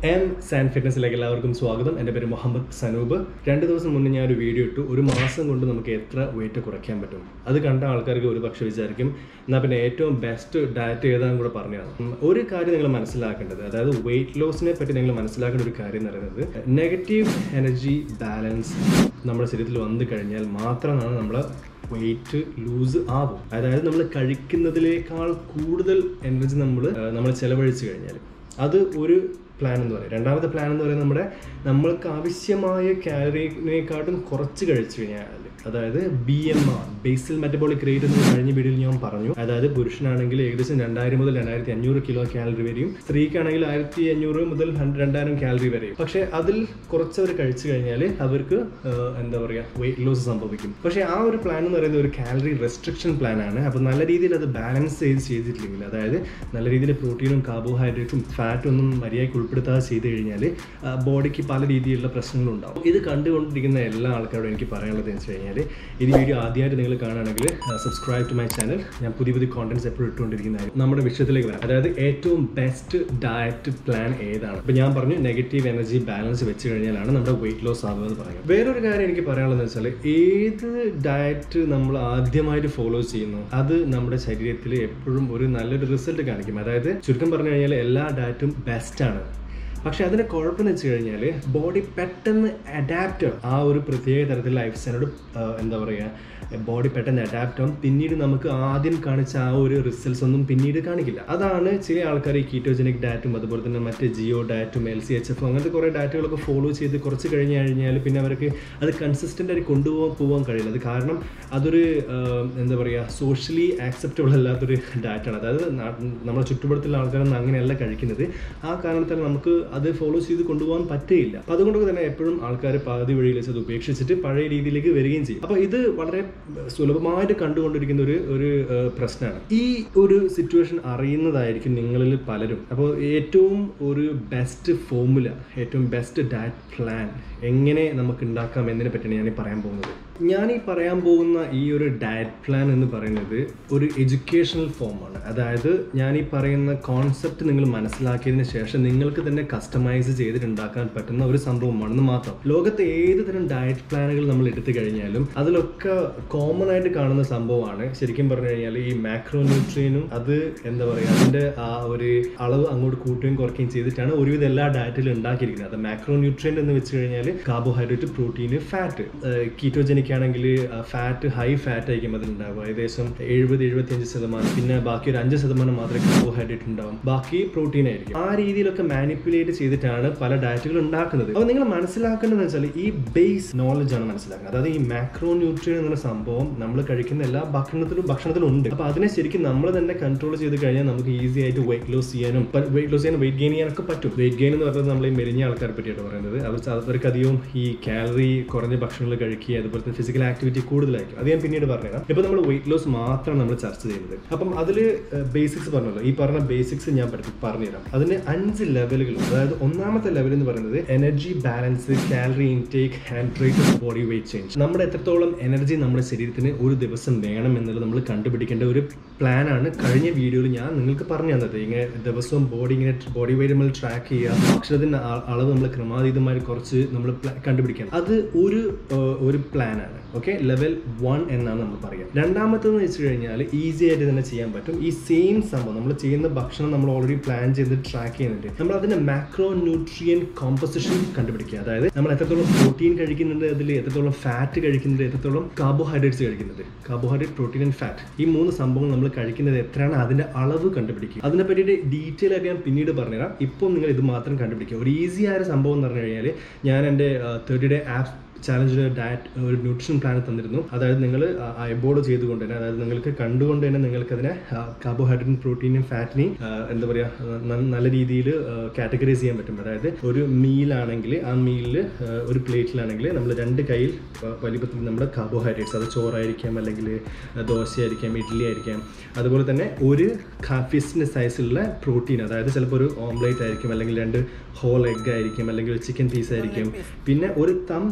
M San ഫിറ്റ്നസ്സിലേക്ക് എല്ലാവർക്കും സ്വാഗതം എൻ്റെ പേര് മുഹമ്മദ് സനൂബ് രണ്ട് ദിവസം മുന്നേ ഞാൻ ഒരു വീഡിയോ ഇട്ടു ഒരു മാസം കൊണ്ട് നമുക്ക് എത്ര വെയിറ്റ് കുറയ്ക്കാൻ പറ്റും അത് കണ്ട ആൾക്കാർക്ക് ഒരു പക്ഷേ വിചാരിക്കും എന്നാൽ പിന്നെ ഏറ്റവും ബെസ്റ്റ് ഡയറ്റ് ഏതാണെന്ന് കൂടെ പറഞ്ഞതാണ് ഉം, ഒരു കാര്യം നിങ്ങൾ മനസ്സിലാക്കേണ്ടത് അതായത് വെയിറ്റ് ലോസിനെ പറ്റി നിങ്ങൾ മനസ്സിലാക്കേണ്ട ഒരു കാര്യം എന്ന് പറയുന്നത് നെഗറ്റീവ് എനർജി ബാലൻസ് നമ്മുടെ ശരീരത്തിൽ വന്നു കഴിഞ്ഞാൽ മാത്രമാണ് നമ്മൾ വെയിറ്റ് ലൂസ് ആവും അതായത് നമ്മൾ കഴിക്കുന്നതിനേക്കാൾ കൂടുതൽ എനർജി നമ്മൾ നമ്മൾ ചെലവഴിച്ചു കഴിഞ്ഞാൽ അത് ഒരു പ്ലാൻ എന്ന് പറയും രണ്ടാമത്തെ പ്ലാൻ എന്ന് പറയുന്നത് നമ്മുടെ നമ്മൾക്ക് ആവശ്യമായ കാലറിനെക്കാട്ടും കുറച്ച് കഴിച്ചു കഴിഞ്ഞാൽ അതായത് B M R basal metabolic rate എന്ന് കഴിഞ്ഞ വീഡിയോയിൽ ഞാൻ പറഞ്ഞു അതായത് പുരുഷനാണെങ്കിൽ ഏകദേശം രണ്ടായിരം മുതൽ രണ്ടായിരത്തി അഞ്ഞൂറ് കിലോ കാലറി വരെയും സ്ത്രീക്കാണെങ്കിൽ ആയിരത്തി അഞ്ഞൂറ് മുതൽ ഹൺ- രണ്ടായിരം കാലറി വരെയും പക്ഷേ അതിൽ കുറച്ചവർ കഴിച്ചു കഴിഞ്ഞാൽ അവർക്ക് ആഹ്, എന്താ പറയുക വെയിറ്റ് ലോസ് സംഭവിക്കും പക്ഷേ ആ ഒരു പ്ലാൻ എന്ന് പറയുന്നത് ഒരു കാലറി റെസ്ട്രിക്ഷൻ പ്ലാൻ ആണ് അപ്പോൾ നല്ല രീതിയിൽ അത് ബാലൻസ് ചെയ്ത് ചെയ്തിട്ടില്ലെങ്കിൽ അതായത് നല്ല രീതിയിൽ പ്രോട്ടീനും കാർബോഹൈഡ്രേറ്റും ഫാറ്റും ഒന്നും മര്യാദയ്ക്ക് ഉൾപ്പെടുത്താതെ ചെയ്ത് കഴിഞ്ഞാൽ ബോഡിക്ക് പല രീതിയിലുള്ള പ്രശ്നങ്ങളുണ്ടാവും ഇത് കണ്ടുകൊണ്ടിരിക്കുന്ന എല്ലാ ആൾക്കാരോടും എനിക്ക് പറയാനുള്ളത് എന്ന് വെച്ച് കഴിഞ്ഞാൽ ഈ വീഡിയോ ആദ്യമായിട്ട് നിങ്ങൾ കാണുകയാണെങ്കിൽ സബ്സ്ക്രൈബ് ടു മൈ ചാനൽ ഞാൻ പുതിയ പുതിയ കോണ്ടന്റ്സ് എപ്പോഴും ഇട്ടുകൊണ്ടിരിക്കുന്നതായിരിക്കും നമ്മുടെ വിഷയത്തിലേക്ക് വരാം അതായത് ഏറ്റവും ബെസ്റ്റ് ഡയറ്റ് പ്ലാൻ ഏതാണ് അപ്പോൾ ഞാൻ പറഞ്ഞു നെഗറ്റീവ് എനർജി ബാലൻസ് വെച്ച് കഴിഞ്ഞാലാണ് നമ്മുടെ വെയിറ്റ് ലോസ് ആവുക എന്ന് പറയാം വേറൊരു കാര്യം എനിക്ക് പറയാനുള്ളത് വെച്ചാൽ ഏത് ഡയറ്റ് നമ്മൾ ആദ്യമായിട്ട് ഫോളോ ചെയ്യുന്നു അത് നമ്മുടെ ശരീരത്തിൽ എപ്പോഴും ഒരു നല്ലൊരു റിസൾട്ട് കാണിക്കും അതായത് ചുരുക്കം പറഞ്ഞു കഴിഞ്ഞാൽ എല്ലാ ഡയറ്റും ബെസ്റ്റ് ആണ് പക്ഷെ അതിന് കുഴപ്പമെന്ന് വെച്ച് കഴിഞ്ഞാൽ ബോഡി പെട്ടെന്ന് അഡാപ്റ്റ് ആ ഒരു പ്രത്യേക തരത്തിലുള്ള ലൈഫ് സ്റ്റൈലോട് എന്താ പറയുക ബോഡി പെട്ടെന്ന് അഡാപ്റ്റ് ആവും പിന്നീട് നമുക്ക് ആദ്യം കാണിച്ച ആ ഒരു റിസൾട്ട്സ് ഒന്നും പിന്നീട് കാണിക്കില്ല അതാണ് ചില ആൾക്കാർ ഈ കീറ്റോജനിക് ഡയറ്റും അതുപോലെ തന്നെ മറ്റ് ജിയോ ഡയറ്റും എൽ സി എച്ച് എഫും അങ്ങനത്തെ കുറേ ഡയറ്റുകളൊക്കെ ഫോളോ ചെയ്ത് കുറച്ച് കഴിഞ്ഞ് കഴിഞ്ഞാൽ പിന്നെ അവർക്ക് അത് കൺസിസ്റ്റൻ്റ് ആയിട്ട് കൊണ്ടുപോകാൻ പോകാൻ കഴിയില്ല അത് കാരണം അതൊരു ആ, എന്താ പറയുക സോഷ്യലി ആക്സെപ്റ്റബിൾ അല്ലാത്തൊരു ഡയറ്റാണ് അതായത് നാ- നമ്മുടെ ചുറ്റുപാടത്തുള്ള ആൾക്കാരൊന്നും അങ്ങനെയല്ല കഴിക്കുന്നത് ആ കാരണത്താൽ നമുക്ക് അത് ഫോളോ ചെയ്ത് കൊണ്ടുപോകാൻ പറ്റുകയില്ല അപ്പം അതുകൊണ്ട് തന്നെ എപ്പോഴും ആൾക്കാർ പാതി വഴിയിൽ വെച്ച് അത് ഉപേക്ഷിച്ചിട്ട് പഴയ രീതിയിലേക്ക് വരികയും ചെയ്യും അപ്പോൾ ഇത് വളരെ സുലഭമായിട്ട് കണ്ടുകൊണ്ടിരിക്കുന്ന ഒരു ഒരു ആ, പ്രശ്നമാണ് ഈ ഒരു സിറ്റുവേഷൻ അറിയുന്നതായിരിക്കും നിങ്ങളിൽ പലരും അപ്പോൾ ഏറ്റവും ഒരു ബെസ്റ്റ് ഫോമുല ഏറ്റവും ബെസ്റ്റ് ഡയറ്റ് പ്ലാൻ എങ്ങനെ നമുക്ക് ഉണ്ടാക്കാം എന്നതിനെ പറ്റിയാണ് ഞാൻ ഈ പറയാൻ പോകുന്നത് ഞാൻ ഈ പറയാൻ പോകുന്ന ഈ ഒരു ഡയറ്റ് പ്ലാൻ എന്ന് പറയുന്നത് ഒരു എഡ്യൂക്കേഷണൽ ഫോമാണ് അതായത് ഞാൻ ഈ പറയുന്ന കോൺസെപ്റ്റ് നിങ്ങൾ മനസ്സിലാക്കിയതിന് ശേഷം നിങ്ങൾക്ക് തന്നെ കസ്റ്റമൈസ് ചെയ്തിട്ടുണ്ടാക്കാൻ പറ്റുന്ന ഒരു സംഭവമാണെന്ന് മാത്രം ലോകത്തെ ഏത് തരം ഡയറ്റ് പ്ലാനുകൾ നമ്മൾ എടുത്തു കഴിഞ്ഞാലും അതിലൊക്കെ കോമൺ ആയിട്ട് കാണുന്ന സംഭവമാണ് ശരിക്കും പറഞ്ഞു കഴിഞ്ഞാൽ ഈ മാക്രോ ന്യൂട്രിയനും അത് എന്താ പറയുക അതിന്റെ ആ ഒരു അളവ് അങ്ങോട്ട് കൂട്ടുകയും കുറയ്ക്കുകയും ചെയ്തിട്ടാണ് ഒരുവിധം എല്ലാ ഡയറ്റിലും ഉണ്ടാക്കിയിരിക്കുന്നത് അത് മാക്രോ ന്യൂട്രിയൻ എന്ന് വെച്ച് കഴിഞ്ഞാൽ കാർബോഹൈഡ്രേറ്റ് പ്രോട്ടീന് ഫാറ്റ് കീറ്റോജനിക് ആണെങ്കിൽ ഫാറ്റ് ഹൈ ഫാറ്റ് ആയിരിക്കും അതിലുണ്ടാവുക ഏകദേശം എഴുപത് എഴുപത്തിയഞ്ച് ശതമാനം പിന്നെ ബാക്കി ഒരു അഞ്ച് ശതമാനം മാത്രമേ കാർബോഹൈഡ്രേറ്റ് ഉണ്ടാവും ബാക്കി പ്രോട്ടീൻ ആയിരിക്കും ആ രീതിയിലൊക്കെ മാനിപ്പുലേറ്റ് ചെയ്തിട്ടാണ് പല ഡയറ്റുകൾ ഉണ്ടാക്കുന്നത് അപ്പോൾ നിങ്ങൾ മനസ്സിലാക്കേണ്ടതെന്ന് വെച്ചാൽ ഈ ബേസ് നോളജ് ആണ് മനസ്സിലാക്കുന്നത് അതായത് ഈ മാക്രോ ന്യൂട്രിയൻ എന്ന സംഭവം നമ്മൾ കഴിക്കുന്ന എല്ലാ ഭക്ഷണത്തിലും ഭക്ഷണത്തിലും ഉണ്ട് അപ്പോൾ അതിനെ ശരിക്കും നമ്മൾ തന്നെ കൺട്രോൾ ചെയ്ത് കഴിഞ്ഞാൽ നമുക്ക് ഈസി ആയിട്ട് വെയിറ്റ് ലോസ് ചെയ്യാനും വെയിറ്റ് ലോസ് ചെയ്യാനും വെയിറ്റ് ഗെയിൻ ചെയ്യാനൊക്കെ പറ്റും വെയിറ്റ് ഗെയിൻ എന്ന് പറയുന്നത് നമ്മൾ ഈ മെലിഞ്ഞ ആൾക്കാരെ പറ്റിയാണ് പറയുന്നത് അവർ അവർക്ക് അധികവും ഈ കാലറി കുറഞ്ഞ ഭക്ഷണങ്ങൾ കഴിക്കുക അതുപോലെ തന്നെ ഫിസിക്കൽ ആക്ടിവിറ്റി കൂടുതലായിരിക്കും അത് ഞാൻ പിന്നീട് പറഞ്ഞുതരാം ഇപ്പോൾ നമ്മൾ വെയിറ്റ് ലോസ് മാത്രമാണ് നമ്മൾ ചർച്ച ചെയ്യുന്നത് അപ്പം അതിൽ ബേസിക്സ് പറഞ്ഞല്ലോ ഈ പറഞ്ഞ ബേസിക്സ് ഞാൻ പഠിപ്പി പറഞ്ഞുതരാം അതിന് അഞ്ച് ലെവലുകൾ അതായത് ഒന്നാമത്തെ ലെവൽ എന്ന് പറയുന്നത് energy balance calorie intake and rate of body weight change നമ്മുടെ എത്രത്തോളം എനർജി നമ്മുടെ ശരീരത്തിന് ഒരു ദിവസം വേണം എന്നുള്ളത് നമ്മൾ കണ്ടുപിടിക്കേണ്ട ഒരു പ്ലാനാണ് കഴിഞ്ഞ വീഡിയോയിൽ ഞാൻ നിങ്ങൾക്ക് പറഞ്ഞു തന്നത് ഇങ്ങനെ ദിവസവും ബോഡി ഇങ്ങനെ ബോഡി വെയിറ്റ് നമ്മൾ ട്രാക്ക് ചെയ്യുക ഭക്ഷണത്തിൻ്റെ അ- അളവ് നമ്മൾ ക്രമാതീതമായി കുറച്ച് നമ്മൾ കണ്ടുപിടിക്കണം അത് ഒരു ഏഹ്, ഒരു പ്ലാനാണ് ഓക്കെ ലെവൽ വൺ എന്നാണ് നമ്മൾ പറയുക രണ്ടാമത്തെന്ന് വെച്ച് കഴിഞ്ഞാൽ ഈസി ആയിട്ട് തന്നെ ചെയ്യാൻ പറ്റും ഈ സെയിം സംഭവം നമ്മൾ ചെയ്യുന്ന ഭക്ഷണം നമ്മൾ ഓൾറെഡി പ്ലാൻ ചെയ്ത് ട്രാക്ക് ചെയ്യുന്നുണ്ട് നമ്മൾ അതിന്റെ മാക്രോ ന്യൂട്രിയൻ കോമ്പസിഷൻ കണ്ടുപിടിക്കുക അതായത് നമ്മൾ എത്രത്തോളം പ്രോട്ടീൻ കഴിക്കുന്നുണ്ട് അതിൽ എത്രത്തോളം ഫാറ്റ് കഴിക്കുന്നുണ്ട് എത്രത്തോളം കാർബോഹൈഡ്രേറ്റ്സ് കഴിക്കുന്നുണ്ട് കാർബോഹൈഡ്രേറ്റ് പ്രോട്ടീൻ ആൻഡ് ഫാറ്റ് ഈ മൂന്ന് സംഭവങ്ങൾ നമ്മൾ കഴിക്കുന്നത് എത്രയാണ് അതിന്റെ അളവ് കണ്ടുപിടിക്കുക അതിനെ പറ്റിയിട്ട് ഡീറ്റെയിൽ ആയിട്ട് ഞാൻ പിന്നീട് പറഞ്ഞുതരാം ഇപ്പോൾ നിങ്ങൾ ഇത് മാത്രം കണ്ടുപിടിക്കുക ഒരു ഈസി ആയ ഒരു സംഭവം എന്ന് പറഞ്ഞു കഴിഞ്ഞാൽ ഞാൻ എൻ്റെ തേർട്ടി ഡേ ആപ്പ് ചാലഞ്ചിൽ ഡയറ്റ് ഒരു ന്യൂട്രീഷൻ പ്ലാൻ തന്നിരുന്നു അതായത് നിങ്ങൾ ഐബോർഡ് ചെയ്തുകൊണ്ട് തന്നെ അതായത് നിങ്ങൾക്ക് കണ്ടുകൊണ്ട് തന്നെ നിങ്ങൾക്ക് അതിനെ കാർബോഹൈഡ്രേറ്റും പ്രോട്ടീനും ഫാറ്റിനെയും എന്താ പറയുക നല്ല രീതിയിൽ കാറ്റഗറൈസ് ചെയ്യാൻ പറ്റും അതായത് ഒരു മീലാണെങ്കിൽ ആ മീലിൽ ഒരു പ്ലേറ്റിലാണെങ്കിൽ നമ്മൾ രണ്ട് കയ്യിൽ വ- വലിപ്പത്തിൽ നമ്മുടെ കാർബോഹൈഡ്രേറ്റ്സ് അത് ചോറായിരിക്കാം അല്ലെങ്കിൽ ദോശയായിരിക്കാം ഇഡ്ഡലി ആയിരിക്കാം അതുപോലെ തന്നെ ഒരു ഫിഷിൻ്റെ സൈസിലുള്ള പ്രോട്ടീൻ അതായത് ചിലപ്പോൾ ഒരു ഓംലേറ്റ് ആയിരിക്കും അല്ലെങ്കിൽ രണ്ട് ഹോൾ എഗ് ആയിരിക്കും അല്ലെങ്കിൽ ഒരു ചിക്കൻ പീസ് ആയിരിക്കും പിന്നെ ഒരു തം സൈസ്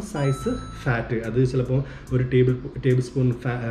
പ്ലസ് ഫാറ്റ് അത് ചിലപ്പോൾ ഒരു ടേബിൾ ടേബിൾ സ്പൂൺ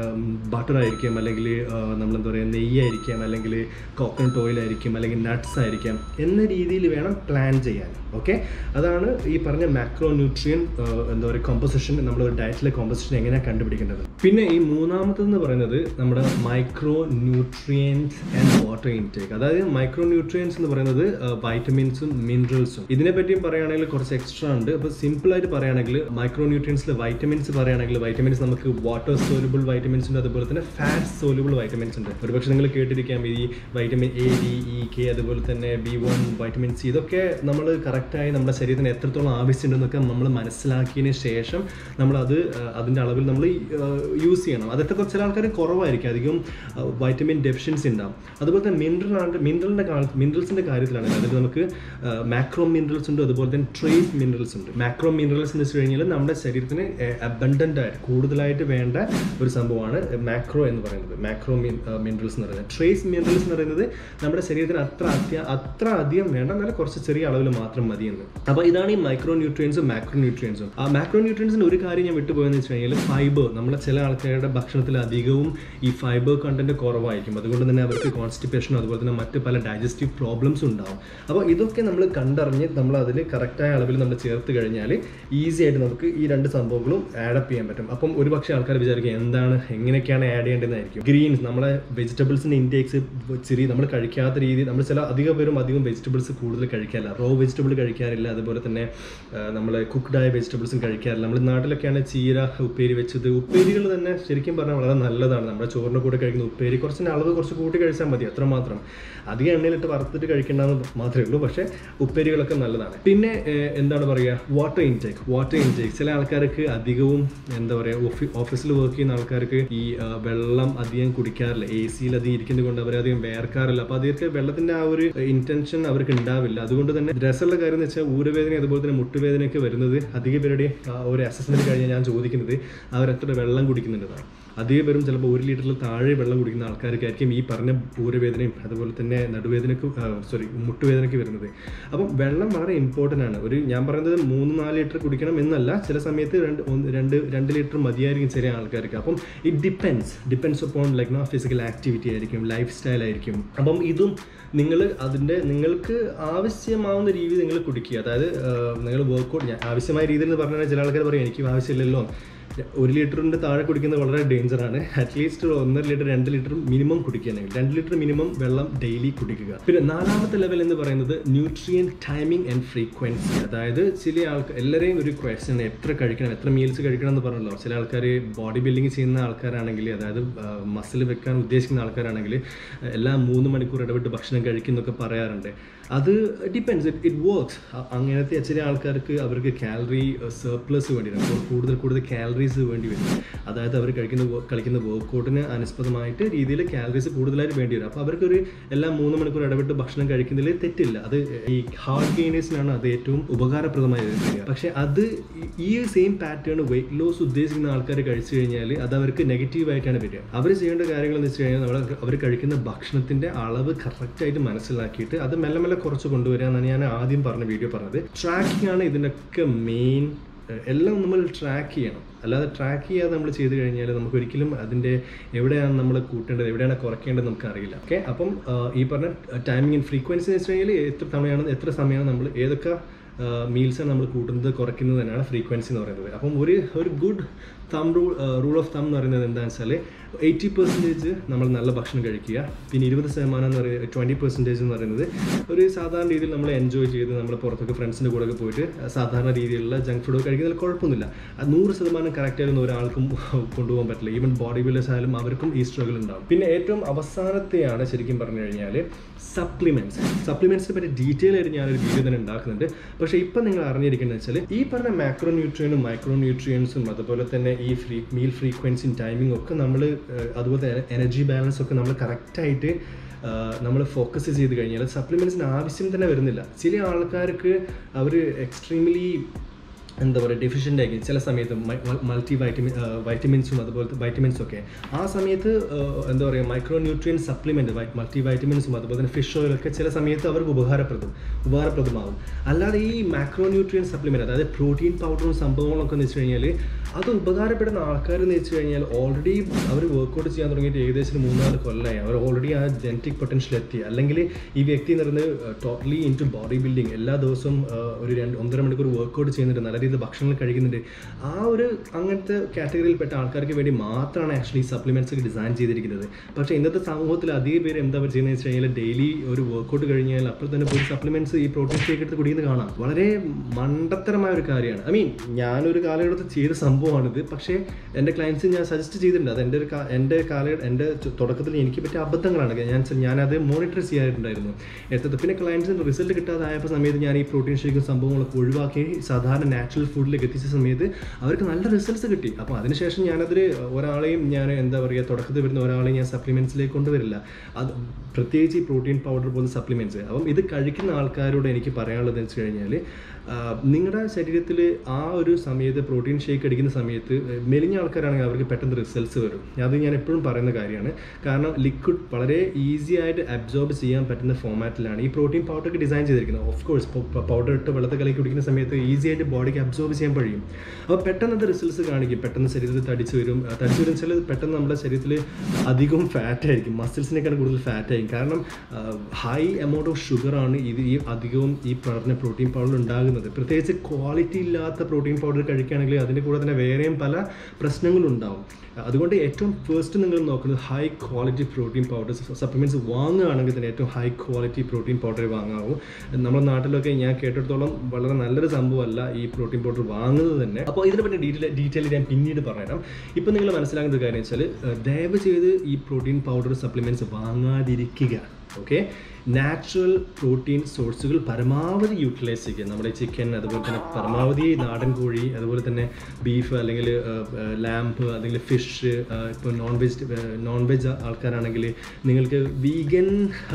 ബട്ടർ ആയിരിക്കാം അല്ലെങ്കിൽ നമ്മളെന്താ പറയുക നെയ്യായിരിക്കാം അല്ലെങ്കിൽ കോക്കനട്ട് ഓയിൽ ആയിരിക്കും അല്ലെങ്കിൽ നട്ട്സ് ആയിരിക്കാം എന്ന രീതിയിൽ വേണം പ്ലാൻ ചെയ്യാൻ ഓക്കെ അതാണ് ഈ പറഞ്ഞ മാക്രോ ന്യൂട്രിയൻ എന്താ പറയുക കോമ്പസിഷൻ നമ്മുടെ ഒരു ഡയറ്റിലെ കോമ്പസിഷൻ എങ്ങനെയാണ് കണ്ടുപിടിക്കേണ്ടത് പിന്നെ ഈ മൂന്നാമത്തെന്ന് പറയുന്നത് നമ്മുടെ micronutrients and water intake അതായത് മൈക്രോ ന്യൂട്രിയൻസ് എന്ന് പറയുന്നത് വൈറ്റമിൻസും മിനറൽസും ഇതിനെ പറ്റിയും പറയുകയാണെങ്കിൽ കുറച്ച് എക്സ്ട്രാ ഉണ്ട് അപ്പോൾ സിമ്പിൾ ആയിട്ട് പറയുകയാണെങ്കിൽ മൈക്രോ ന്യൂട്രിയൻസിൽ വൈറ്റമിൻസ് പറയുകയാണെങ്കിൽ വൈറ്റമിൻസ് നമുക്ക് വാട്ടർ സോലുബിൾ വൈറ്റമിൻസ് ഉണ്ട് അതുപോലെ തന്നെ ഫാറ്റ് സോലുബിൾ വൈറ്റമിൻസ് ഉണ്ട് ഒരുപക്ഷെ നിങ്ങൾ കേട്ടിരിക്കാം ഈ vitamin A D E K അതുപോലെ തന്നെ ബി വൺ വൈറ്റമിൻ സി ഇതൊക്കെ നമ്മൾ കറക്റ്റായി നമ്മുടെ ശരീരത്തിന് എത്രത്തോളം ആവശ്യമുണ്ടെന്നൊക്കെ നമ്മൾ മനസ്സിലാക്കിയതിന് ശേഷം നമ്മളത് അതിൻ്റെ അളവിൽ നമ്മൾ യൂസ് ചെയ്യണം അതൊക്കെ ചില ആൾക്കാർ കുറവായിരിക്കും അധികം വൈറ്റമിൻ ഡെഫിഷ്യൻസി ഉണ്ടാവും അതുപോലെ തന്നെ മിനറൽ ആണ് മിനറലിൻ്റെ മിനറൽസിൻ്റെ കാര്യത്തിലാണെങ്കിൽ അതിൽ നമുക്ക് മാക്രോ മിനറൽസ് ഉണ്ട് അതുപോലെ തന്നെ ട്രേസ് മിനറൽസ് ഉണ്ട് മാക്രോ മിനറൽസ് എന്ന് വെച്ച് കഴിഞ്ഞാൽ നമ്മുടെ ശരീരത്തിന് അബണ്ടൻ്റ് ആയിട്ട് കൂടുതലായിട്ട് വേണ്ട ഒരു സംഭവമാണ് മാക്രോ എന്ന് പറയുന്നത് മാക്രോ മിനറൽസ് എന്ന് പറയുന്നത് ട്രേസ് മിനറൽസ് എന്ന് പറയുന്നത് നമ്മുടെ ശരീരത്തിന് അത്ര അത്യ അത്ര അധികം വേണ്ട എന്നാൽ കുറച്ച് ചെറിയ അളവിൽ മാത്രം മതിയെന്ന് അപ്പോൾ ഇതാണ് ഈ മൈക്രോ ന്യൂട്രിയൻസും മാക്രോ ന്യൂട്രിയൻസും ആ മാക്രോ ന്യൂട്രിയൻസിന് ഒരു കാര്യം ഞാൻ വിട്ടുപോയെന്ന് വെച്ച് കഴിഞ്ഞാൽ ഫൈബർ നമ്മളെ ചില ആൾക്കാരുടെ ഭക്ഷണത്തിൽ അധികവും ഈ ഫൈബർ കണ്ടന്റ് കുറവായിരിക്കും അതുകൊണ്ട് തന്നെ അവർക്ക് കോൺസ്റ്റിപ്പേഷനും അതുപോലെ തന്നെ മറ്റ് പല ഡൈജസ്റ്റീവ് പ്രോബ്ലംസും ഉണ്ടാവും അപ്പോൾ ഇതൊക്കെ നമ്മൾ കണ്ടറിഞ്ഞ് നമ്മൾ അതിൽ കറക്റ്റായ അളവിൽ നമ്മൾ ചേർത്ത് കഴിഞ്ഞാൽ ഈസി ആയിട്ട് നമുക്ക് ഈ രണ്ട് സംഭവങ്ങളും ആഡപ്പ് ചെയ്യാൻ പറ്റും അപ്പം ഒരുപക്ഷെ ആൾക്കാർ വിചാരിക്കും എന്താണ് എങ്ങനെയൊക്കെയാണ് ആഡ് ചെയ്യേണ്ടതെന്നായിരിക്കും ഗ്രീൻസ് നമ്മളെ വെജിറ്റബിൾസിൻ്റെ ഇൻടേക്സ് ചെറിയ നമ്മൾ കഴിക്കാത്ത രീതി നമ്മൾ ചില അധികം പേരും അധികം വെജിറ്റബിൾസ് കൂടുതൽ കഴിക്കാറില്ല റോ വെജിറ്റബിൾ കഴിക്കാറില്ല അതുപോലെ തന്നെ നമ്മൾ കുക്ക്ഡായ വെജിറ്റബിൾസും കഴിക്കാറില്ല നമ്മൾ നാട്ടിലൊക്കെയാണ് ചീര ഉപ്പേരി വെച്ചത് ഉപ്പേരികൾ തന്നെ ശരിക്കും പറഞ്ഞാൽ വളരെ നല്ലതാണ് നമ്മുടെ ചോറിൻ്റെ കൂടെ കഴിക്കുന്ന ഉപ്പേരി കുറച്ചിൻ്റെ അളവ് കുറച്ച് കൂട്ടി കഴിച്ചാൽ മതി അത്രമാത്രം അധികം എണ്ണയിലിട്ട് വറുത്തിട്ട് കഴിക്കേണ്ടെന്ന് മാത്രമേ ഉള്ളൂ പക്ഷേ ഉപ്പേരികളൊക്കെ നല്ലതാണ് പിന്നെ എന്താണ് പറയുക വാട്ടർ ഇൻടേക്ക് വാട്ടർ ഇൻടേക്ക് ചില ആൾക്കാർക്ക് അധികവും എന്താ പറയുക ഓഫീ ഓഫീസിൽ വർക്ക് ചെയ്യുന്ന ആൾക്കാർക്ക് ഈ വെള്ളം അധികം കുടിക്കാറില്ല എ സിയിൽ അധികം ഇരിക്കുന്നത് കൊണ്ട് അവരധികം വേർക്കാറില്ല അപ്പോൾ അതൊക്കെ വെള്ളത്തിൻ്റെ ആ ഒരു ഇൻറ്റൻഷൻ അവർക്ക് ഉണ്ടാവില്ല അതുകൊണ്ട് തന്നെ രസമുള്ള കാര്യം എന്ന് വെച്ചാൽ ഊരവേദന അതുപോലെ തന്നെ മുട്ടുവേദനയൊക്കെ വരുന്നത് അധിക പേരുടെ ഒരു അസസ്മെൻറ്റ് കഴിഞ്ഞാൽ ഞാൻ ചോദിക്കുന്നത് അവർ എത്ര വെള്ളം കുടിക്കുന്നുണ്ടെന്നാണ് അധികം പേരും ചിലപ്പോൾ ഒരു ലിറ്ററിൽ താഴെ വെള്ളം കുടിക്കുന്ന ആൾക്കാർക്കായിരിക്കും ഈ പറഞ്ഞ ഊരവേദനയും അതുപോലെ തന്നെ നടുവേദനയ്ക്ക് സോറി മുട്ടുവേദനയ്ക്ക് വരുന്നത് അപ്പം വെള്ളം വളരെ ഇമ്പോർട്ടൻ്റ് ആണ് ഒരു ഞാൻ പറയുന്നത് മൂന്ന് നാല് ലിറ്റർ കുടിക്കണം എന്നല്ല ചില സമയത്ത് രണ്ട് രണ്ട് രണ്ട് ലിറ്റർ മതിയായിരിക്കും ചെറിയ ആൾക്കാർക്ക് അപ്പം it depends depends upon like no physical activity ആയിരിക്കും ലൈഫ് സ്റ്റൈൽ ആയിരിക്കും അപ്പം ഇതും നിങ്ങൾ അതിൻ്റെ നിങ്ങൾക്ക് ആവശ്യമാവുന്ന രീതി നിങ്ങൾ കുടിക്കുക അതായത് നിങ്ങൾ വർക്കൗട്ട് ആവശ്യമായ രീതിയിൽ എന്ന് പറഞ്ഞാൽ ചില ആൾക്കാർ പറയും എനിക്ക് ആവശ്യമില്ലല്ലോ ഒരു ലിറ്ററിൻ്റെ താഴെ കുടിക്കുന്നത് വളരെ ഡേഞ്ചറാണ് അറ്റ്ലീസ്റ്റ് ഒരു ഒന്നര ലിറ്റർ രണ്ട് ലിറ്റർ മിനിമം കുടിക്കുകയാണെങ്കിൽ രണ്ട് ലിറ്റർ മിനിമം വെള്ളം ഡെയിലി കുടിക്കുക പിന്നെ നാലാമത്തെ ലെവൽ എന്ന് പറയുന്നത് ന്യൂട്രിയൻ ടൈമിംഗ് ആൻഡ് ഫ്രീക്വൻസി അതായത് ചില ആൾക്കാർ എല്ലാവരെയും ഒരു ക്വസ്റ്റ്യൻ എത്ര കഴിക്കണം എത്ര മീൽസ് കഴിക്കണം എന്ന് പറഞ്ഞല്ലോ ചില ആൾക്കാർ ബോഡി ബിൽഡിംഗ് ചെയ്യുന്ന ആൾക്കാരാണെങ്കിൽ അതായത് മസിൽ വെക്കാൻ ഉദ്ദേശിക്കുന്ന ആൾക്കാരാണെങ്കിൽ എല്ലാ മൂന്ന് മണിക്കൂർ ഇടവിട്ട് ഭക്ഷണം കഴിക്കുന്നൊക്കെ പറയാറുണ്ട് അത് ഡിപ്പെൻസ് ഇറ്റ് ഇറ്റ് വർക്ക്സ് അങ്ങനത്തെ ചില ആൾക്കാർക്ക് അവർക്ക് കാലറി സർപ്ലസ് വേണ്ടി വരും അപ്പോൾ കൂടുതൽ കൂടുതൽ കാലറീസ് വേണ്ടി വരും അതായത് അവർ കഴിക്കുന്ന കളിക്കുന്ന വർക്കൗട്ടിന് അനുസ്പദമായിട്ട് രീതിയിൽ കാലറീസ് കൂടുതലായിട്ട് വേണ്ടി വരും അപ്പോൾ അവർക്കൊരു എല്ലാ മൂന്ന് മണിക്കൂർ ഇടവിട്ട് ഭക്ഷണം കഴിക്കുന്നതിൽ തെറ്റില്ല അത് ഈ ഹാർഡ് ഗെയിനേഴ്സിനാണ് അത് ഏറ്റവും ഉപകാരപ്രദമായി വരിക പക്ഷേ അത് ഈ സെയിം പാറ്റേൺ വെയിറ്റ് ലോസ് ഉദ്ദേശിക്കുന്ന ആൾക്കാർ കഴിച്ചു കഴിഞ്ഞാൽ അത് അവർക്ക് നെഗറ്റീവായിട്ടാണ് വരിക അവർ ചെയ്യേണ്ട കാര്യങ്ങൾ എന്ന് വെച്ച് കഴിഞ്ഞാൽ നമ്മൾ അവർ കഴിക്കുന്ന ഭക്ഷണത്തിൻ്റെ അളവ് കറക്റ്റായിട്ട് മനസ്സിലാക്കിയിട്ട് അത് മെല്ലെ മെല്ലെ കുറച്ച് കൊണ്ടുവരിക എന്നാണ് ഞാൻ ആദ്യം പറഞ്ഞ വീഡിയോ പറഞ്ഞത് ട്രാക്കിംഗ് ആണ് ഇതിനൊക്കെ മെയിൻ എല്ലാം നമ്മൾ ട്രാക്ക് ചെയ്യണം അല്ലാതെ ട്രാക്ക് ചെയ്യാതെ നമ്മൾ ചെയ്ത് കഴിഞ്ഞാൽ നമുക്ക് ഒരിക്കലും അതിൻ്റെ എവിടെയാണ് നമ്മൾ കൂട്ടേണ്ടത് എവിടെയാണ് കുറയ്ക്കേണ്ടത് നമുക്ക് അറിയില്ല ഓക്കെ അപ്പം ഈ പറഞ്ഞ ടൈമിംഗ് ഇൻ ഫ്രീക്വൻസി എന്ന് വെച്ച് കഴിഞ്ഞാൽ എത്ര തവണയാണ് എത്ര സമയമാണ് നമ്മൾ ഏതൊക്കെ മീൽസാണ് നമ്മൾ കൂട്ടുന്നത് കുറയ്ക്കുന്നത് തന്നെയാണ് ഫ്രീക്വൻസി എന്ന് പറയുന്നത് അപ്പം ഒരു ഒരു ഗുഡ് തം റൂൾ റൂൾ ഓഫ് തം എന്ന് പറയുന്നത് എന്താണെന്ന് വെച്ചാൽ എയ്റ്റി പെർസെൻറ്റേജ് നമ്മൾ നല്ല ഭക്ഷണം കഴിക്കുക പിന്നെ ഇരുപത് ശതമാനം എന്ന് പറയുന്നത് ട്വൻറ്റി പെർസെൻറ്റേജ് എന്ന് പറയുന്നത് ഒരു സാധാരണ രീതിയിൽ നമ്മൾ എൻജോയ് ചെയ്ത് നമ്മൾ പുറത്തൊക്കെ ഫ്രണ്ട്സിൻ്റെ കൂടെ പോയിട്ട് സാധാരണ രീതിയിലുള്ള ജങ്ക് ഫുഡ് കഴിക്കുന്നതിൽ കുഴപ്പമൊന്നുമില്ല അത് നൂറ് ശതമാനം കറക്റ്റായിരുന്നു ഒരാൾക്കും കൊണ്ടുപോകാൻ പറ്റില്ല ഈവൻ ബോഡി ബിൽഡേഴ്സ് ആയാലും അവർക്കും ഈ സ്ട്രഗിൾ ഉണ്ടാവും പിന്നെ ഏറ്റവും അവസാനത്തെയാണ് ശരിക്കും പറഞ്ഞു കഴിഞ്ഞാൽ സപ്ലിമെൻറ്റ്സ് സപ്ലിമെൻറ്റ്സിനെ പറ്റി ഡീറ്റെയിൽ ആയിട്ട് ഞാനൊരു വീഡിയോ തന്നെ ഉണ്ടാക്കുന്നുണ്ട് പക്ഷേ ഇപ്പം നിങ്ങൾ അറിഞ്ഞിരിക്കുന്നത് വെച്ചാൽ ഈ പറഞ്ഞ മാക്രോ ന്യൂട്രിയനും മൈക്രോ ന്യൂട്രിയൻസും അതുപോലെ തന്നെ ഈ ഫ്രീ മീൽ ഫ്രീക്വൻസിയും ടൈമിംഗ് ഒക്കെ നമ്മൾ അതുപോലെ എനർജി ബാലൻസ് ഒക്കെ നമ്മൾ കറക്റ്റായിട്ട് നമ്മൾ ഫോക്കസ് ചെയ്ത് കഴിഞ്ഞാൽ സപ്ലിമെൻറ്റ്സിന് ആവശ്യം തന്നെ വരുന്നില്ല ചില ആൾക്കാർക്ക് അവർ എക്സ്ട്രീംലി എന്താ പറയുക ഡെഫിഷ്യൻ്റ് ആയിരിക്കും ചില സമയത്ത് മൾട്ടി വൈറ്റമിൻ വൈറ്റമിൻസും അതുപോലത്തെ വൈറ്റമിൻസും ഒക്കെ ആ സമയത്ത് ആ, എന്താ പറയുക മൈക്രോ ന്യൂട്രിയൻ സപ്ലിമെൻറ്റ് മൾട്ടി വൈറ്റമിൻസും അതുപോലെ തന്നെ ഫിഷ് ഓയിലൊക്കെ ചില സമയത്ത് അവർക്ക് ഉപകാരപ്രദം ഉപകാരപ്രദമാകും അല്ലാതെ ഈ മാക്രോ ന്യൂട്രിയൻ സപ്ലിമെൻറ്റ് അതായത് പ്രോട്ടീൻ പൗഡറും സംഭവങ്ങളൊക്കെ എന്ന് വെച്ച് കഴിഞ്ഞാൽ അത് ഉപകാരപ്പെടുന്ന ആൾക്കാർ എന്ന് വെച്ച് കഴിഞ്ഞാൽ ഓൾറെഡി അവർ വർക്കൗട്ട് ചെയ്യാൻ തുടങ്ങിയിട്ട് ഏകദേശം ഒരു മൂന്നാല് കൊല്ലമായി അവർ ഓൾറെഡി ആ ജനറ്റിക് പൊട്ടൻഷ്യൽ എത്തി അല്ലെങ്കിൽ ഈ വ്യക്തി എന്ന് പറയുന്നത് totally into body building എല്ലാ ദിവസവും ആ, ഒരു രണ്ട് ഒന്നര മണിക്കൂർ വർക്കൗട്ട് ചെയ്യുന്നുണ്ട് നല്ല രീതിയിൽ ഭക്ഷണങ്ങൾ കഴിക്കുന്നുണ്ട് ആ ഒരു അങ്ങനത്തെ കാറ്റഗറിയിൽപ്പെട്ട ആൾക്കാർക്ക് വേണ്ടി മാത്രമാണ് ആക്ച്വലി സപ്ലിമെൻറ്റ്സ് ഒക്കെ ഡിസൈൻ ചെയ്തിരിക്കുന്നത് പക്ഷേ ഇന്നത്തെ സമൂഹത്തിൽ അധികം പേര് എന്താ ചെയ്യുന്നത് വെച്ച് കഴിഞ്ഞാൽ ഡെയിലി ഒരു വർക്കൗട്ട് കഴിഞ്ഞാൽ അപ്പോൾ തന്നെ പോയി സപ്ലിമെൻറ്റ്സ് ഈ പ്രോട്ടീൻ ഷേക്ക് എടുത്ത് കുടിക്കുന്നത് കാണാം വളരെ മണ്ടത്തരമായ ഒരു കാര്യമാണ് ഐ മീൻ ഞാനൊരു കാലഘട്ടത്തിൽ ചെയ്ത സംഭവമാണിത് പക്ഷേ എൻ്റെ ക്ലയൻസ് ഞാൻ സജസ്റ്റ് ചെയ്തിട്ടുണ്ട് അത് എൻ്റെ ഒരു കാ- എൻ്റെ കാലഘട്ടം എൻ്റെ ചു- തുടക്കത്തിൽ എനിക്ക് പറ്റിയ അബദ്ധങ്ങളാണ് ഞാൻ ഞാനത് മോണിറ്റർ ചെയ്യാറുണ്ടായിരുന്നു എത്തത് പിന്നെ ക്ലയൻസിന് റിസൾട്ട് കിട്ടാതായപ്പോൾ സമയത്ത് ഞാൻ ഈ പ്രോട്ടീൻ ഷേക്കും സംഭവങ്ങളൊക്കെ ഒഴിവാക്കി സാധാരണ നാച്ചുറൽ ഫുഡിലേക്ക് എത്തിച്ച സമയത്ത് അവർക്ക് നല്ല റിസൾട്ട്സ് കിട്ടി അപ്പോൾ അതിനുശേഷം ഞാനതിൽ ഒരാളെയും ഞാൻ എന്താ പറയുക തുടക്കത്തിൽ വരുന്ന ഒരാളെയും ഞാൻ സപ്ലിമെൻറ്റ്സിലേക്ക് കൊണ്ടുവരില്ല അത് പ്രത്യേകിച്ച് ഈ പ്രോട്ടീൻ പൗഡർ പോലത്തെ സപ്ലിമെൻറ്റ്സ് അപ്പം ഇത് കഴിക്കുന്ന ആൾക്കാരോട് എനിക്ക് പറയാനുള്ളത് എന്ന് വെച്ച് കഴിഞ്ഞാൽ നിങ്ങളുടെ ശരീരത്തിൽ ആ ഒരു സമയത്ത് പ്രോട്ടീൻ ഷേക്ക് അടിക്കുന്ന സമയത്ത് മെലിഞ്ഞ ആൾക്കാരാണെങ്കിൽ അവർക്ക് പെട്ടെന്ന് റിസൾട്ട്സ് വരും അത് ഞാൻ എപ്പോഴും പറയുന്ന കാര്യമാണ് കാരണം ലിക്വിഡ് വളരെ ഈസി ആയിട്ട് അബ്സോർബ് ചെയ്യാൻ പറ്റുന്ന ഫോമാറ്റിലാണ് ഈ പ്രോട്ടീൻ പൗഡർ ഡിസൈൻ ചെയ്തിരിക്കുന്നത് ഓഫ് കോഴ്സ് പൗഡർ ഇട്ട് വെള്ളത്തിൽ കലക്കി കുടിക്കുന്ന സമയത്ത് ഈസി ആയിട്ട് ബോഡിക്ക് അബ്സോർബ് ചെയ്യാൻ കഴിയും അപ്പോൾ പെട്ടെന്ന് അത് റിസൾട്ട്സ് കാണിക്കും പെട്ടെന്ന് ശരീരത്തിൽ തടിച്ച് വരും ആ, തടിച്ച് വരും വെച്ചാൽ പെട്ടെന്ന് നമ്മുടെ ശരീരത്തിൽ അധികം ഫാറ്റ് ആയിരിക്കും മസിൽസിനേക്കാൾ കൂടുതൽ ഫാറ്റ് ആയിരിക്കും കാരണം ഹൈ എമൗണ്ട് ഓഫ് ഷുഗറാണ് ഇത് ഈ അധികവും ഈ പറഞ്ഞ പ്രോട്ടീൻ പൗഡർ ഉണ്ടാകുന്നത് പ്രത്യേകിച്ച് ക്വാളിറ്റി ഇല്ലാത്ത പ്രോട്ടീൻ പൗഡർ കഴിക്കുകയാണെങ്കിൽ അതിൻ്റെ കൂടെ തന്നെ വേറെയും പല പ്രശ്നങ്ങളും ഉണ്ടാവും അതുകൊണ്ട് ഏറ്റവും ഫസ്റ്റ് നിങ്ങൾ നോക്കുന്നത് high quality protein powders supplements വാങ്ങുകയാണെങ്കിൽ തന്നെ ഏറ്റവും ഹൈ ക്വാളിറ്റി പ്രോട്ടീൻ പൗഡർ വാങ്ങാവൂ നമ്മുടെ നാട്ടിലൊക്കെ ഞാൻ കേട്ടിടത്തോളം വളരെ നല്ലൊരു സംഭവമല്ല ഈ പ്രോട്ടീൻ പൗഡർ വാങ്ങുന്നത് തന്നെ അപ്പോൾ ഇതിനെ പറ്റി ഡീറ്റെയിൽ ഡീറ്റെയിൽ ഞാൻ പിന്നീട് പറഞ്ഞുതരാം ഇപ്പോൾ നിങ്ങൾ മനസ്സിലാക്കേണ്ട ഒരു കാര്യം വെച്ചാൽ ഏഹ്, ദയവ് ചെയ്ത് ഈ പ്രോട്ടീൻ പൗഡർ സപ്ലിമെൻറ്റ്സ് വാങ്ങാതിരിക്കുക ഓക്കെ നാച്ചുറൽ പ്രോട്ടീൻ സോഴ്സുകൾ പരമാവധി യൂട്ടിലൈസ് ചെയ്യുക നമ്മുടെ ചിക്കൻ അതുപോലെ തന്നെ പരമാവധി നാടൻ കോഴി അതുപോലെ തന്നെ ബീഫ് അല്ലെങ്കിൽ ലാമ്പ് അല്ലെങ്കിൽ ഫിഷ് ഇപ്പോൾ നോൺ വെജ് നോൺ വെജ് ആൾക്കാരാണെങ്കിൽ നിങ്ങൾക്ക് വീഗൻ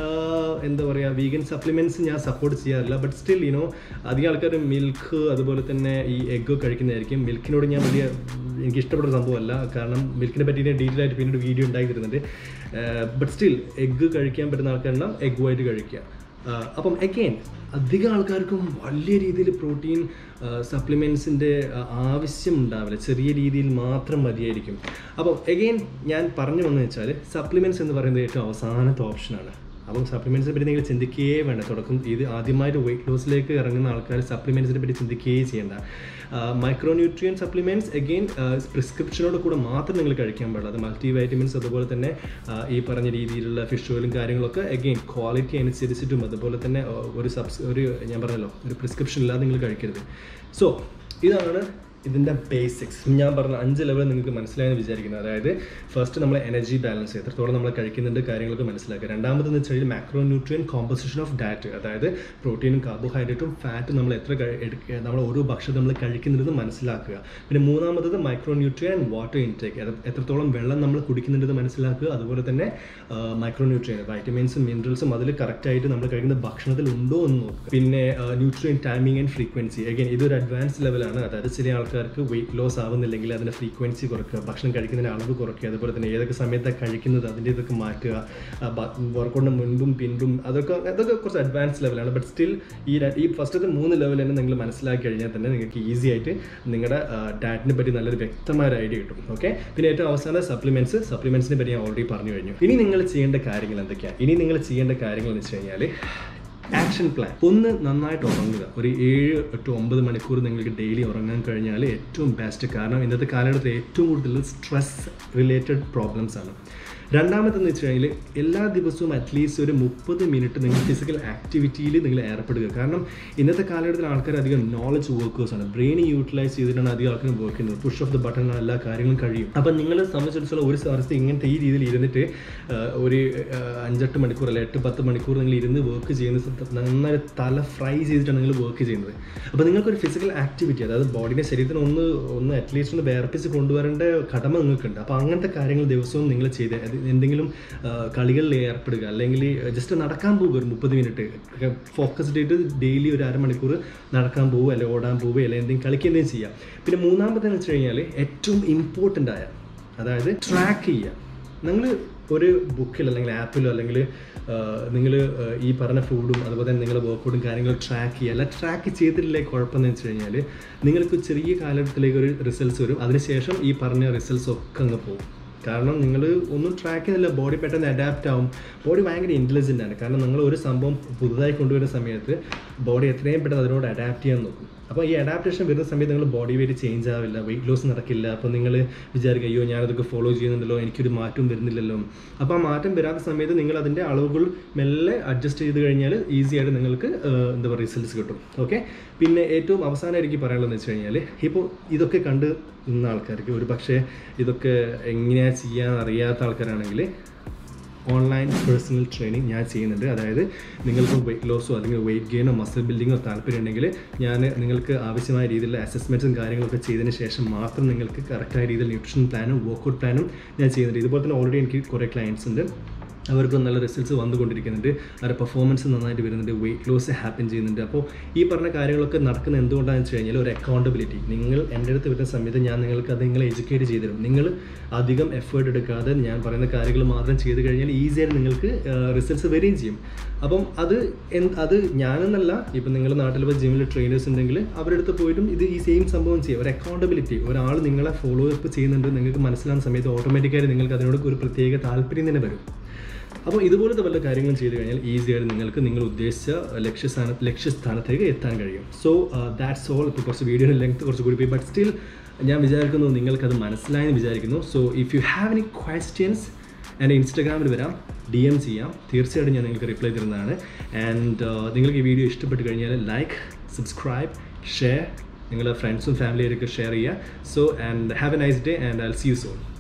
എന്താ പറയുക വീഗൻ സപ്ലിമെൻറ്റ്സ് ഞാൻ സപ്പോർട്ട് ചെയ്യാറില്ല ബട്ട് സ്റ്റിൽ യുനോ അധികം ആൾക്കാർ മിൽക്ക് അതുപോലെ തന്നെ ഈ എഗ്ഗ് കഴിക്കുന്നതായിരിക്കും മിൽക്കിനോട് ഞാൻ വലിയ എനിക്ക് ഇഷ്ടപ്പെട്ട സംഭവമല്ല കാരണം മിൽക്കിനെ പറ്റി ഞാൻ ഡീറ്റെയിൽ ആയിട്ട് പിന്നീട് വീഡിയോ ഉണ്ടാക്കി തരുന്നുണ്ട് ബട്ട് സ്റ്റിൽ എഗ്ഗ് കഴിക്കാൻ പറ്റുന്ന ആൾക്കാരെല്ലാം എഗ് വൈറ്റ് കഴിക്കുക ആ, അപ്പം അഗെയിൻ അധികം ആൾക്കാർക്കും വലിയ രീതിയിൽ പ്രോട്ടീൻ സപ്ലിമെൻസിൻ്റെ ആവശ്യം ഉണ്ടാവില്ല ചെറിയ രീതിയിൽ മാത്രം മതിയായിരിക്കും അപ്പം അഗെയിൻ ഞാൻ പറഞ്ഞു വന്നു വെച്ചാൽ സപ്ലിമെൻറ്റ്സ് എന്ന് പറയുന്നത് ഏറ്റവും അവസാനത്തെ ഓപ്ഷനാണ് അപ്പം സപ്ലിമെൻറ്റ്സിനെ പറ്റി നിങ്ങൾ ചിന്തിക്കുകയേ വേണ്ട തുടക്കം ഇത് ആദ്യമായിട്ട് വെയിറ്റ് ലോസിലേക്ക് ഇറങ്ങുന്ന ആൾക്കാർ സപ്ലിമെൻറ്റ്സിനെ പറ്റി ചിന്തിക്കുകയേ ചെയ്യേണ്ട മൈക്രോ ന്യൂട്രിയൻ സപ്ലിമെൻറ്റ്സ് അഗെയിൻ പ്രിസ്ക്രിപ്ഷനോട് കൂടെ മാത്രം നിങ്ങൾ കഴിക്കാൻ പാടില്ല അത് മൾട്ടി വൈറ്റമിൻസ് അതുപോലെ തന്നെ ആ, ഈ പറഞ്ഞ രീതിയിലുള്ള ഫിഷ് ഓയിലും കാര്യങ്ങളൊക്കെ അഗെയിൻ ക്വാളിറ്റി അനുസരിച്ചിട്ടും അതുപോലെ തന്നെ ആ, ഒരു സബ്സ് ഒരു ഞാൻ പറഞ്ഞല്ലോ ഒരു പ്രിസ്ക്രിപ്ഷൻ ഇല്ലാതെ നിങ്ങൾ കഴിക്കരുത് സോ ഇതാണ് ഇതിൻ്റെ ബേസിക്സ് ഞാൻ പറഞ്ഞ അഞ്ച് ലെവൽ നിങ്ങൾക്ക് മനസ്സിലായെന്ന് വിചാരിക്കുന്നത് അതായത് ഫസ്റ്റ് നമ്മൾ എനർജി ബാലൻസ് എത്രത്തോളം നമ്മൾ കഴിക്കുന്നുണ്ട് കാര്യങ്ങളൊക്കെ മനസ്സിലാക്കുക രണ്ടാമതെന്ന് വെച്ച് കഴിഞ്ഞാൽ macronutrient composition of diet അതായത് പ്രോട്ടീനും കാർബോഹൈഡ്രേറ്റും ഫാറ്റും നമ്മൾ എത്ര കഴി- എടുക്ക- നമ്മൾ ഓരോ ഭക്ഷണം നമ്മൾ കഴിക്കുന്നുണ്ടെന്ന് മനസ്സിലാക്കുക പിന്നെ മൂന്നാമത്തത് micronutrient and water intake എത്രത്തോളം വെള്ളം നമ്മൾ കുടിക്കുന്നുണ്ടെന്ന് മനസ്സിലാക്കുക അതുപോലെ തന്നെ മൈക്രോ ന്യൂട്രിയൻ വൈറ്റമിൻസും മിനറൽസും അതിൽ കറക്റ്റായിട്ട് നമ്മൾ കഴിക്കുന്ന ഭക്ഷണത്തിൽ ഉണ്ടോ എന്ന് നോക്കുക പിന്നെ nutrient timing and frequency again ഇതൊരു അഡ്വാൻസ് ലെവലാണ് അതായത് ചില ആൾക്കാർക്ക് വെയിറ്റ് ലോസ് ആവുന്നില്ലെങ്കിൽ അതിൻ്റെ ഫ്രീക്വൻസി കുറയ്ക്കുക ഭക്ഷണം കഴിക്കുന്നതിൻ്റെ അളവ് കുറയ്ക്കുക അതുപോലെ തന്നെ ഏതൊക്കെ സമയത്താണ് കഴിക്കുന്നത് അതിൻ്റെ ഇതൊക്കെ മാറ്റുക വർക്കൗട്ടിന് മുൻപും പിൻപും അതൊക്കെ അതൊക്കെ കുറച്ച് അഡ്വാൻസ് ലെവലാണ് ബട്ട് സ്റ്റിൽ ഈ ര- ഈ ഫസ്റ്റത്തെ മൂന്ന് ലെവൽ തന്നെ നിങ്ങൾ മനസ്സിലാക്കി കഴിഞ്ഞാൽ തന്നെ നിങ്ങൾക്ക് ഈസി ആയിട്ട് നിങ്ങളുടെ ഡയറ്റിനെ പറ്റി നല്ലൊരു വ്യക്തമായ ഒരു ഐഡിയ കിട്ടും ഓക്കെ പിന്നെ ഏറ്റവും അവസാനം സപ്ലിമെൻറ്റ്സ് സപ്ലിമെൻറ്റ്സിനെ പറ്റി ഞാൻ ഓൾറെഡി പറഞ്ഞു കഴിഞ്ഞു ഇനി നിങ്ങൾ ചെയ്യേണ്ട കാര്യങ്ങൾ എന്തൊക്കെയാണ് ഇനി നിങ്ങൾ ചെയ്യേണ്ട കാര്യങ്ങൾ എന്ന് വെച്ച് കഴിഞ്ഞാൽ ആക്ഷൻ പ്ലാൻ ഒന്ന് നന്നായിട്ട് ഉറങ്ങുക ഒരു ഏഴ് ടു ഒമ്പത് മണിക്കൂർ നിങ്ങൾക്ക് ഡെയിലി ഉറങ്ങാൻ കഴിഞ്ഞാൽ ഏറ്റവും ബെസ്റ്റ് കാരണം ഇന്നത്തെ കാലഘട്ടത്തിൽ ഏറ്റവും കൂടുതൽ സ്ട്രെസ് റിലേറ്റഡ് പ്രോബ്ലംസ് ആണ് രണ്ടാമത്തെന്ന് വെച്ച് കഴിഞ്ഞാൽ എല്ലാ ദിവസവും അറ്റ്ലീസ്റ്റ് ഒരു മുപ്പത് മിനിറ്റ് നിങ്ങൾ ഫിസിക്കൽ ആക്ടിവിറ്റിയിൽ നിങ്ങൾ ഏർപ്പെടുക കാരണം ഇന്നത്തെ കാലഘട്ടത്തിൽ ആൾക്കാർ അധികം നോളജ് വർക്കേഴ്സ് ആണ് ബ്രെയിൻ യൂട്ടിലൈസ് ചെയ്തിട്ടാണ് അധികം ആൾക്കാർ വർക്ക് ചെയ്യുന്നത് പുഷ് ഓഫ് ദ ബട്ടൺ എല്ലാ കാര്യങ്ങളും കഴിയും അപ്പം നിങ്ങളെ സംബന്ധിച്ചിടത്തോളം ഒരു സ്ഥലത്ത് ഇങ്ങനത്തെ ഈ രീതിയിൽ ഇരുന്നിട്ട് ആ, ഒരു ആ, അഞ്ചെട്ട് മണിക്കൂർ അല്ല എട്ട് പത്ത് മണിക്കൂർ നിങ്ങൾ ഇരുന്ന് വർക്ക് ചെയ്യുന്ന സ്ഥലത്ത് നന്നായി തല ഫ്രൈ ചെയ്തിട്ടാണ് നിങ്ങൾ വർക്ക് ചെയ്യുന്നത് അപ്പോൾ നിങ്ങൾക്കൊരു ഫിസിക്കൽ ആക്ടിവിറ്റി അതായത് ബോഡിനെ ശരീരത്തിന് ഒന്ന് ഒന്ന് അറ്റ്ലീസ്റ്റ് ഒന്ന് വേർപ്പിച്ച് കൊണ്ടുവരേണ്ട കടമ നിങ്ങൾക്കുണ്ട് അപ്പോൾ അങ്ങനത്തെ കാര്യങ്ങൾ ദിവസവും നിങ്ങൾ ചെയ്ത് അത് എന്തെങ്കിലും ആ, കളികളിൽ ഏർപ്പെടുക അല്ലെങ്കിൽ ജസ്റ്റ് നടക്കാൻ പോകുക ഒരു മുപ്പത് മിനിറ്റ് ഫോക്കസ്ഡ് ആയിട്ട് ഡെയിലി ഒരു അരമണിക്കൂർ നടക്കാൻ പോവുക അല്ലെങ്കിൽ ഓടാൻ പോവുക അല്ലെങ്കിൽ എന്തെങ്കിലും കളിക്കുകയും ചെയ്യാം പിന്നെ മൂന്നാമത്തെന്ന് വെച്ച് കഴിഞ്ഞാൽ ഏറ്റവും ഇമ്പോർട്ടൻ്റ് ആയ അതായത് ട്രാക്ക് ചെയ്യുക നിങ്ങൾ ഒരു ബുക്കിൽ അല്ലെങ്കിൽ ആപ്പിലോ അല്ലെങ്കിൽ നിങ്ങൾ ഈ പറഞ്ഞ ഫുഡും അതുപോലെ തന്നെ നിങ്ങളുടെ വർക്കൗട്ടും കാര്യങ്ങളും ട്രാക്ക് ചെയ്യുക അല്ല ട്രാക്ക് ചെയ്തിട്ടില്ലേ കുഴപ്പമെന്ന് വെച്ച് കഴിഞ്ഞാൽ നിങ്ങൾക്ക് ചെറിയ കാലഘട്ടത്തിലേക്ക് ഒരു റിസൾട്ട്സ് വരും അതിനുശേഷം ഈ പറഞ്ഞ റിസൾട്ട്സ് ഒക്കെ അങ്ങ് പോകും കാരണം നിങ്ങൾ ഒന്നും ട്രാക്ക് ചെയ്യുന്നില്ല ബോഡി പെട്ടെന്ന് അഡാപ്റ്റ് ആവും ബോഡി ഭയങ്കര ഇൻ്റലിജൻ്റ് ആണ് കാരണം നിങ്ങൾ ഒരു സംഭവം പുതുതായി കൊണ്ടുവരുന്ന സമയത്ത് ബോഡി എത്രയും പെട്ടെന്ന് അതിനോട് അഡാപ്റ്റ് ചെയ്യാൻ നോക്കും അപ്പോൾ ഈ അഡാപ്റ്റേഷൻ വരുന്ന സമയത്ത് നിങ്ങൾ ബോഡി വെയിറ്റ് ചേഞ്ച് ആവില്ല വെയിറ്റ് ലോസ് നടക്കില്ല അപ്പോൾ നിങ്ങൾ വിചാരിക്കുക അയ്യോ ഞാനതൊക്കെ ഫോളോ ചെയ്യുന്നുണ്ടല്ലോ എനിക്കൊരു മാറ്റവും വരുന്നില്ലല്ലോ അപ്പോൾ ആ മാറ്റം വരാത്ത സമയത്ത് നിങ്ങൾ അതിൻ്റെ അളവുകൾ മെല്ലെ അഡ്ജസ്റ്റ് ചെയ്ത് കഴിഞ്ഞാൽ ഈസി ആയിട്ട് നിങ്ങൾക്ക് ആ, എന്താ പറയുക റിസൾട്ട്സ് കിട്ടും ഓക്കെ പിന്നെ ഏറ്റവും അവസാനം എനിക്ക് പറയാനുള്ളതെന്ന് വെച്ച് കഴിഞ്ഞാൽ ഇപ്പോൾ ഇതൊക്കെ കണ്ട് നിന്ന ആൾക്കാർക്ക് ഒരു പക്ഷേ ഇതൊക്കെ എങ്ങനെയാണ് ചെയ്യാൻ അറിയാത്ത ആൾക്കാരാണെങ്കിൽ ഓൺലൈൻ പേഴ്സണൽ ട്രെയിനിങ് ഞാൻ ചെയ്യുന്നുണ്ട് അതായത് നിങ്ങൾക്ക് വെയിറ്റ് ലോസോ അല്ലെങ്കിൽ വെയിറ്റ് ഗെയിനോ മസിൽ ബിൽഡിങ്ങോ താല്പര്യം ഉണ്ടെങ്കിൽ ഞാൻ നിങ്ങൾക്ക് ആവശ്യമായ രീതിയിലുള്ള അസസ്മെൻറ്റ്സും കാര്യങ്ങളൊക്കെ ചെയ്തതിന് ശേഷം മാത്രം നിങ്ങൾക്ക് കറക്റ്റായ രീതിയിൽ ന്യൂട്രീഷൻ പ്ലാനും വർക്കൗട്ട് പ്ലാനും ഞാൻ ചെയ്യുന്നുണ്ട് ഇതുപോലെ തന്നെ ഓൾറെഡി എനിക്ക് കുറേ ക്ലയൻസ് ഉണ്ട് അവർക്ക് നല്ല റിസൾട്ട്സ് വന്നുകൊണ്ടിരിക്കുന്നുണ്ട് അവരുടെ പെർഫോമൻസ് നന്നായിട്ട് വരുന്നുണ്ട് വെയിറ്റ് ലോസ് ഹാപ്പൻ ചെയ്യുന്നുണ്ട് അപ്പോൾ ഈ പറഞ്ഞ കാര്യങ്ങളൊക്കെ നടക്കുന്നത് എന്തുകൊണ്ടാണെന്ന് വെച്ച് കഴിഞ്ഞാൽ ഒരു അക്കൗണ്ടബിലിറ്റി നിങ്ങൾ എൻ്റെ അടുത്ത് വരുന്ന സമയത്ത് ഞാൻ നിങ്ങൾക്ക് അത് നിങ്ങളെ എഡ്യൂക്കേറ്റ് ചെയ്ത് തരും നിങ്ങൾ അധികം എഫേർട്ട് എടുക്കാതെ ഞാൻ പറയുന്ന കാര്യങ്ങൾ മാത്രം ചെയ്ത് കഴിഞ്ഞാൽ ഈസിയായിട്ട് നിങ്ങൾക്ക് റിസൾട്ട്സ് വരികയും ചെയ്യും അപ്പം അത് എന്ത് അത് ഞാനെന്നല്ല ഇപ്പം നിങ്ങളുടെ നാട്ടിൽ ഇപ്പോൾ ജിമ്മിൽ ട്രെയിനേഴ്സ് ഉണ്ടെങ്കിൽ അവരുടെ അടുത്ത് പോയിട്ടും ഇത് ഈ സെയിം സംഭവം ചെയ്യും ഒരു അക്കൗണ്ടബിലിറ്റി ഒരാൾ നിങ്ങളെ ഫോളോ അപ്പ് ചെയ്യുന്നുണ്ട് നിങ്ങൾക്ക് മനസ്സിലാകുന്ന സമയത്ത് ഓട്ടോമാറ്റിക്കായി നിങ്ങൾക്ക് അതിനോട് ഒരു പ്രത്യേക താല്പര്യം തന്നെ വരും അപ്പോൾ ഇതുപോലത്തെ വല്ല കാര്യങ്ങളും ചെയ്ത് കഴിഞ്ഞാൽ ഈസി ആയിട്ട് നിങ്ങൾക്ക് നിങ്ങൾ ഉദ്ദേശിച്ച ലക്ഷ്യസ്ഥാന ലക്ഷ്യസ്ഥാനത്തേക്ക് എത്താൻ കഴിയും സോ ദാറ്റ്സ് ഓൾ ഇപ്പോൾ കുറച്ച് വീഡിയോയുടെ ലെങ്ത് കുറച്ച് കൂടി പോയി ബട്ട് സ്റ്റിൽ ഞാൻ വിചാരിക്കുന്നു നിങ്ങൾക്കത് മനസ്സിലായെന്ന് വിചാരിക്കുന്നു so if you have any questions എൻ്റെ ഇൻസ്റ്റാഗ്രാമിൽ വരാം ഡി എം ചെയ്യാം തീർച്ചയായിട്ടും ഞാൻ നിങ്ങൾക്ക് റിപ്ലൈ തരുന്നതാണ് ആൻഡ് നിങ്ങൾക്ക് ഈ വീഡിയോ ഇഷ്ടപ്പെട്ട് കഴിഞ്ഞാൽ ലൈക്ക് സബ്സ്ക്രൈബ് ഷെയർ നിങ്ങളുടെ ഫ്രണ്ട്സും ഫാമിലിയായിട്ടൊക്കെ ഷെയർ ചെയ്യുക so and have a nice day and I see you zone